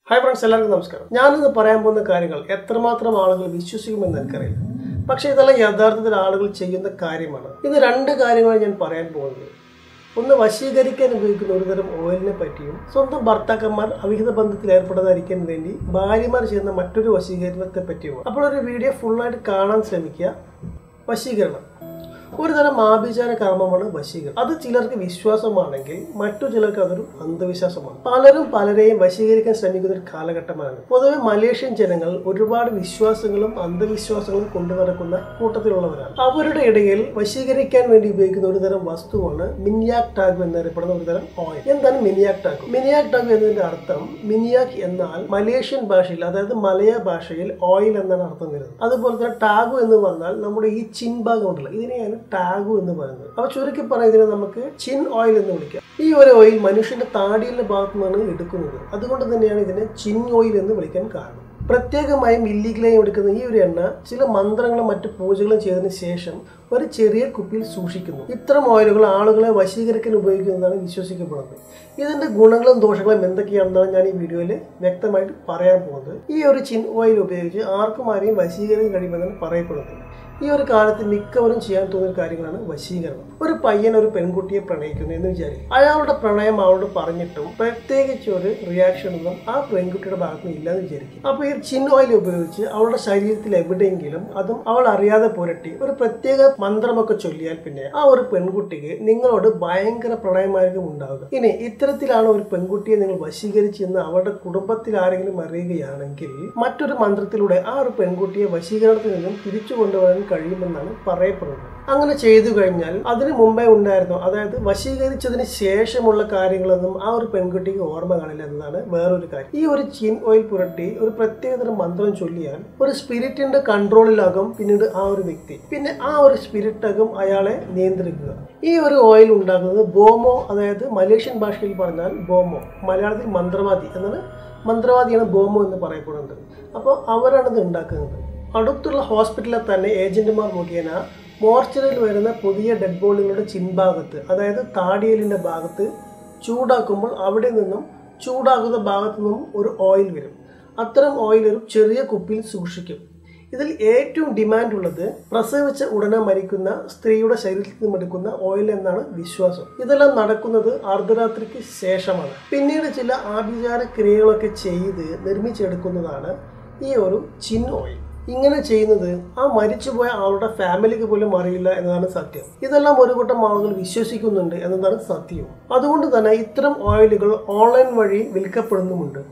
hi friends എല്ലാവർക്കും നമസ്കാരം ഞാനിന്ന് പറയാൻ പോകുന്ന കാര്യങ്ങൾ എത്രമാത്രം ആളുകൾ വിശ്വസിക്കുമെന്ന് എനിക്കറിയില്ല പക്ഷേ ഇതെല്ലാം യഥാർത്ഥത്തിൽ ആളുകൾ ചെയ്യുന്ന കാര്യമാണ് ഇത് രണ്ട് കാര്യങ്ങളാണ് ഞാൻ പറയാൻ പോകുന്നത് ഒന്ന് വശീകരിക്കാൻ ഉപയോഗിക്കുന്ന ഒരുതരം ഓയിലിനെ പറ്റിയും സ്വന്തം ഭർത്താക്കന്മാർ അവിഹിത ബന്ധത്തിൽ ഏർപ്പെടാതിരിക്കാൻ വേണ്ടി ഭാര്യമാർ ചെയ്യുന്ന മറ്റൊരു വശീകരണത്തെ പറ്റിയുമാണ് അപ്പോൾ ഒരു വീഡിയോ ഫുള്ളായിട്ട് കാണാൻ ശ്രമിക്കുക വശീകരണം ഒരു തരം ആഭിചാര കർമ്മമാണ് വശീകരണം അത് ചിലർക്ക് വിശ്വാസമാണെങ്കിൽ മറ്റു ചിലർക്ക് അതൊരു അന്ധവിശ്വാസമാണ് പലരും പലരെയും വശീകരിക്കാൻ ശ്രമിക്കുന്ന ഒരു കാലഘട്ടമാണ് പൊതുവെ മലേഷ്യൻ ജനങ്ങൾ ഒരുപാട് വിശ്വാസങ്ങളും അന്ധവിശ്വാസങ്ങളും കൊണ്ടു നടക്കുന്ന കൂട്ടത്തിലുള്ളവരാണ് അവരുടെ ഇടയിൽ വശീകരിക്കാൻ വേണ്ടി ഉപയോഗിക്കുന്ന ഒരു തരം വസ്തുവാണ് മിനിയാക് ടാഗ് എന്നറിയപ്പെടുന്ന ഒരു തരം ഓയിൽ എന്താണ് മിനിയാക് ടാഗ് മിനിയാക് ടാഗ് എന്നതിന്റെ അർത്ഥം മിനിയാക് എന്നാൽ മലേഷ്യൻ ഭാഷയിൽ അതായത് മലയ ഭാഷയിൽ ഓയിൽ എന്നാണ് അർത്ഥം വരുന്നത് അതുപോലെ തന്നെ ടാഗു എന്ന് പറഞ്ഞാൽ നമ്മുടെ ഈ ചിൻ ഭാഗം ഉണ്ടല്ലോ ഇതിനെയാണ് ടാഗു എന്ന് പറയുന്നത് അപ്പൊ ചുരുക്കി പറഞ്ഞ ഇതിനെ നമുക്ക് ചിൻ ഓയിൽ എന്ന് വിളിക്കാം ഈ ഒരു ഓയിൽ മനുഷ്യന്റെ താടിയുടെ ഭാഗത്തു നിന്നാണ് എടുക്കുന്നത് അതുകൊണ്ട് തന്നെയാണ് ഇതിനെ ചിൻ ഓയിൽ എന്ന് വിളിക്കാൻ കാരണം പ്രത്യേകമായും ഇല്ലീഗലായും എടുക്കുന്ന ഈ ഒരു എണ്ണ ചില മന്ത്രങ്ങളും മറ്റു പൂജകളും ചെയ്തതിന് ശേഷം ഒരു ചെറിയ കുപ്പിയിൽ സൂക്ഷിക്കുന്നു ഇത്തരം ഓയിലുകൾ ആളുകളെ വശീകരിക്കാൻ ഉപയോഗിക്കുന്നതാണ് വിശ്വസിക്കപ്പെടുന്നത് ഇതിന്റെ ഗുണങ്ങളും ദോഷങ്ങളും എന്തൊക്കെയാണെന്നാണ് ഞാൻ ഈ വീഡിയോയിൽ വ്യക്തമായിട്ട് പറയാൻ പോകുന്നത് ഈ ഒരു ചിൻ ഓയിൽ ഉപയോഗിച്ച് ആർക്കും ആരെയും വശീകരിക്കാൻ കഴിയുമെന്നാണ് പറയപ്പെടുന്നത് ഈ ഒരു കാലത്ത് മിക്കവരും ചെയ്യാൻ തോന്നുന്ന കാര്യങ്ങളാണ് വശീകരണം ഒരു പയ്യൻ ഒരു പെൺകുട്ടിയെ പ്രണയിക്കുന്നു എന്ന് വിചാരിക്കും അയാളുടെ പ്രണയം അവളോട് പറഞ്ഞിട്ടും പ്രത്യേകിച്ച് ഒരു റിയാക്ഷൻ ഒന്നും ആ പെൺകുട്ടിയുടെ ഭാഗത്ത് നിന്ന് ഇല്ലാന്ന് വിചാരിക്കും അപ്പൊ ഈ ചിൻ ഓയിൽ ഉപയോഗിച്ച് അവളുടെ ശരീരത്തിൽ എവിടെയെങ്കിലും അതും അവൾ അറിയാതെ പുരട്ടി ഒരു പ്രത്യേക മന്ത്രമൊക്കെ ചൊല്ലിയാൽ പിന്നെ ആ ഒരു പെൺകുട്ടിക്ക് നിങ്ങളോട് ഭയങ്കര പ്രണയമായിരിക്കും ഉണ്ടാവുക ഇനി ഇത്തരത്തിലാണ് ഒരു പെൺകുട്ടിയെ നിങ്ങൾ വശീകരിച്ചെന്ന് അവരുടെ കുടുംബത്തിൽ ആരെങ്കിലും അറിയുകയാണെങ്കിൽ മറ്റൊരു മന്ത്രത്തിലൂടെ ആ ഒരു പെൺകുട്ടിയെ വശീകരണത്തിൽ നിന്നും തിരിച്ചു കൊണ്ടുവരാൻ കഴിയുമെന്നാണ് പറയപ്പെടുന്നത് അങ്ങനെ ചെയ്തു കഴിഞ്ഞാൽ അതിനു മുമ്പേ ഉണ്ടായിരുന്നു അതായത് വശീകരിച്ചതിന് ശേഷമുള്ള കാര്യങ്ങളൊന്നും ആ ഒരു പെൺകുട്ടിക്ക് ഓർമ്മ കാണില്ല എന്നതാണ് വേറൊരു കാര്യം ഈ ഒരു ചീൻ ഓയിൽ പുരട്ടി ഒരു പ്രത്യേകതരം മന്ത്രം ചൊല്ലിയാൽ ഒരു സ്പിരിറ്റിന്റെ കൺട്രോളിലാകും പിന്നീട് ആ ഒരു വ്യക്തി പിന്നെ ആ ഒരു സ്പിരിറ്റാകും അയാളെ നിയന്ത്രിക്കുക ഈ ഒരു ഓയിൽ ഉണ്ടാക്കുന്നത് ബോമോ അതായത് മലേഷ്യൻ ഭാഷയിൽ പറഞ്ഞാൽ ബോമോ മലയാളത്തിൽ മന്ത്രവാദി എന്നാണ് മന്ത്രവാദിയാണ് ബോമോ എന്ന് പറയപ്പെടുന്നത് അപ്പോൾ അവരാണ് ഇത് ഉണ്ടാക്കുന്നത് അടുത്തുള്ള ഹോസ്പിറ്റലിൽ തന്നെ ഏജന്റുമാർ മുഖേന മോർച്ചറിയിൽ വരുന്ന പുതിയ ഡെഡ് ബോഡികളുടെ ചിൻഭാഗത്ത് അതായത് താടിയലിൻ്റെ ഭാഗത്ത് ചൂടാക്കുമ്പോൾ അവിടെ നിന്നും ചൂടാകുന്ന ഭാഗത്തു നിന്നും ഒരു ഓയിൽ വരും അത്തരം ഓയിൽ ഒരു ചെറിയ കുപ്പിയിൽ സൂക്ഷിക്കും ഇതിൽ ഏറ്റവും ഡിമാൻഡ് ഉള്ളത് പ്രസവിച്ച ഉടനെ മരിക്കുന്ന സ്ത്രീയുടെ ശരീരത്തിൽ നിന്നും എടുക്കുന്ന ഓയിൽ എന്നാണ് വിശ്വാസം ഇതെല്ലാം നടക്കുന്നത് അർദ്ധരാത്രിക്ക് ശേഷമാണ് പിന്നീട് ചില ആഭിചാര ക്രിയകളൊക്കെ ചെയ്ത് നിർമ്മിച്ചെടുക്കുന്നതാണ് ഈ ഒരു ചിൻ ഓയിൽ ഇങ്ങനെ ചെയ്യുന്നത് ആ മരിച്ചുപോയ ആളുടെ ഫാമിലിക്ക് പോലും അറിയില്ല എന്നതാണ് സത്യം ഇതെല്ലാം ഒരു കൂട്ടം ആളുകൾ വിശ്വസിക്കുന്നുണ്ട് എന്നതാണ് സത്യം അതുകൊണ്ട് തന്നെ ഇത്തരം ഓയിലുകൾ ഓൺലൈൻ വഴി വിൽക്കപ്പെടുന്നുമുണ്ട്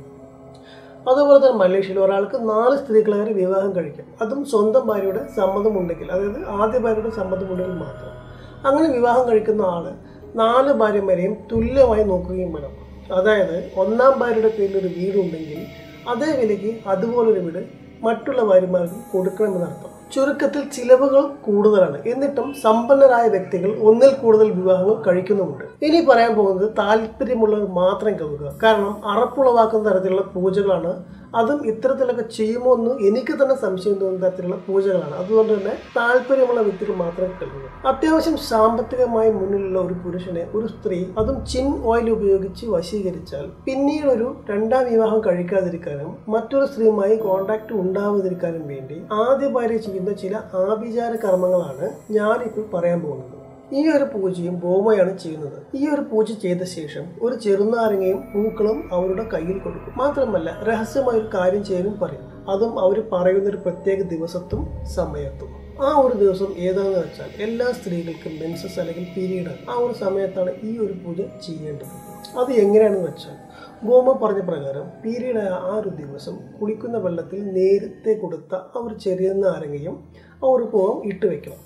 അതുപോലെ തന്നെ മലേഷ്യയിൽ ഒരാൾക്ക് നാല് സ്ത്രീകളെ വരെ വിവാഹം കഴിക്കാം അതും സ്വന്തം ഭാര്യയുടെ സമ്മതമുണ്ടെങ്കിൽ അതായത് ആദ്യ ഭാര്യയുടെ സമ്മതമുണ്ടെങ്കിൽ മാത്രം അങ്ങനെ വിവാഹം കഴിക്കുന്ന ആള് നാല് ഭാര്യമാരെയും തുല്യമായി നോക്കുകയും വേണം അതായത് ഒന്നാം ഭാര്യയുടെ പേരിൽ ഒരു വീടുണ്ടെങ്കിൽ അതേ വിലയ്ക്ക് അതുപോലൊരു വീട് മറ്റുള്ള ഭാര്യമാർക്ക് കൊടുക്കണമെന്നർത്ഥം ചുരുക്കത്തിൽ ചിലവുകൾ കൂടുതലാണ് എന്നിട്ടും സമ്പന്നരായ വ്യക്തികൾ ഒന്നിൽ കൂടുതൽ വിവാഹങ്ങൾ കഴിക്കുന്നുമുണ്ട് ഇനി പറയാൻ പോകുന്നത് താല്പര്യമുള്ളവർ മാത്രം കേൾക്കുക കാരണം അറപ്പുളവാക്കുന്ന തരത്തിലുള്ള പൂജകളാണ് അതും ഇത്തരത്തിലൊക്കെ ചെയ്യുമോ എന്ന് എനിക്ക് തന്നെ സംശയം തോന്നുന്ന തരത്തിലുള്ള പൂജകളാണ് അതുകൊണ്ട് തന്നെ താല്പര്യമുള്ള വ്യക്തികൾ മാത്രം കേൾക്കുക അത്യാവശ്യം സാമ്പത്തികമായി മുന്നിലുള്ള ഒരു പുരുഷനെ ഒരു സ്ത്രീ അതും ചിൻ ഓയിൽ ഉപയോഗിച്ച് വശീകരിച്ചാൽ പിന്നീട് ഒരു രണ്ടാം വിവാഹം കഴിക്കാതിരിക്കാനും മറ്റൊരു സ്ത്രീയുമായി കോണ്ടാക്ട് ഉണ്ടാവാതിരിക്കാനും വേണ്ടി ആദ്യ ഭാര്യ ചെയ്യുന്ന ചില ആഭിചാര കർമ്മങ്ങളാണ് ഞാനിപ്പോൾ പറയാൻ പോകുന്നത് ഈ ഒരു പൂജയും ബോമയാണ് ചെയ്യുന്നത് ഈ ഒരു പൂജ ചെയ്ത ശേഷം ഒരു ചെറുനാരങ്ങയും പൂക്കളും അവരുടെ കയ്യിൽ കൊടുക്കും മാത്രമല്ല രഹസ്യമായ ഒരു കാര്യം ചെയ്യാനും പറയും അതും അവർ പറയുന്ന ഒരു പ്രത്യേക ദിവസത്തും സമയത്തും ആ ഒരു ദിവസം ഏതാണെന്ന് വെച്ചാൽ എല്ലാ സ്ത്രീകൾക്കും മെൻസസ് അല്ലെങ്കിൽ പീരീഡ് ആ ഒരു സമയത്താണ് ഈ ഒരു പൂജ ചെയ്യേണ്ടത് അത് എങ്ങനെയാണെന്ന് വെച്ചാൽ ഗോമ പറഞ്ഞ പ്രകാരം പീരീഡ് ആയ ആ ഒരു ദിവസം കുളിക്കുന്ന വെള്ളത്തിൽ നേരത്തെ കൊടുത്ത ആ ഒരു ചെറിയ നാരങ്ങയും ആ ഒരു പൂവം ഇട്ട് വെക്കണം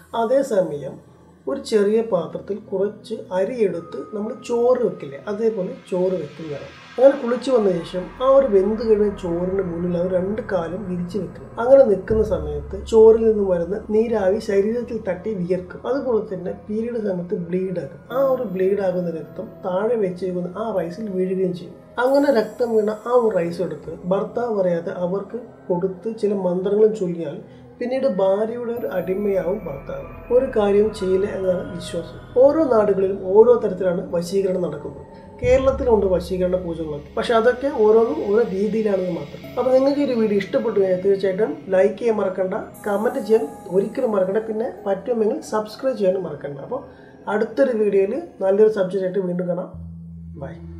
അതേസമയം ഒരു ചെറിയ പാത്രത്തിൽ കുറച്ച് അരിയെടുത്ത് നമ്മൾ ചോറ് വെക്കില്ലേ അതേപോലെ ചോറ് വെക്കുന്നതാണ് അങ്ങനെ കുളിച്ചു വന്ന ശേഷം ആ ഒരു വെന്ത് കഴിഞ്ഞ ചോറിന് മുന്നിൽ അവർ രണ്ട് കാലും വിരിച്ചു വെക്കണം അങ്ങനെ നിൽക്കുന്ന സമയത്ത് ചോറിൽ നിന്നും വരുന്ന നീരാവി ശരീരത്തിൽ തട്ടി വിയർക്കും അതുപോലെ തന്നെ പീരീഡ് സമയത്ത് ബ്ലീഡ് ആകും ആ ഒരു ബ്ലീഡ് ആകുന്ന രക്തം താഴെ വെച്ചേക്കുന്ന ആ റൈസിൽ വീഴുകയും ചെയ്യും അങ്ങനെ രക്തം വീണ ആ ഒരു റൈസ് എടുത്ത് ഭർത്താവ് പറയാതെ അവർക്ക് കൊടുത്ത് ചില മന്ത്രങ്ങളും ചൊല്ലിയാൽ പിന്നീട് ഭാര്യയുടെ ഒരു അടിമയാവും ഭർത്താവ് ഒരു കാര്യവും ചെയ്യില്ല എന്നതാണ് വിശ്വാസം ഓരോ നാടുകളിലും ഓരോ തരത്തിലാണ് വശീകരണം നടക്കുന്നത് കേരളത്തിലുണ്ട് വശീകരണ പൂജകളൊക്കെ പക്ഷെ അതൊക്കെ ഓരോന്നും ഓരോ രീതിയിലാണെന്ന് മാത്രം അപ്പോൾ നിങ്ങൾക്ക് ഈ ഒരു വീഡിയോ ഇഷ്ടപ്പെട്ടു കഴിഞ്ഞാൽ തീർച്ചയായിട്ടും ലൈക്ക് ചെയ്യാൻ മറക്കണ്ട കമൻറ്റ് ചെയ്യാൻ ഒരിക്കലും മറക്കണ്ട പിന്നെ പറ്റുമെങ്കിൽ സബ്സ്ക്രൈബ് ചെയ്യാനും മറക്കണ്ട അപ്പോൾ അടുത്തൊരു വീഡിയോയിൽ നല്ലൊരു സബ്ജക്റ്റ് ആയിട്ട് വീണ്ടും കാണാം ബൈ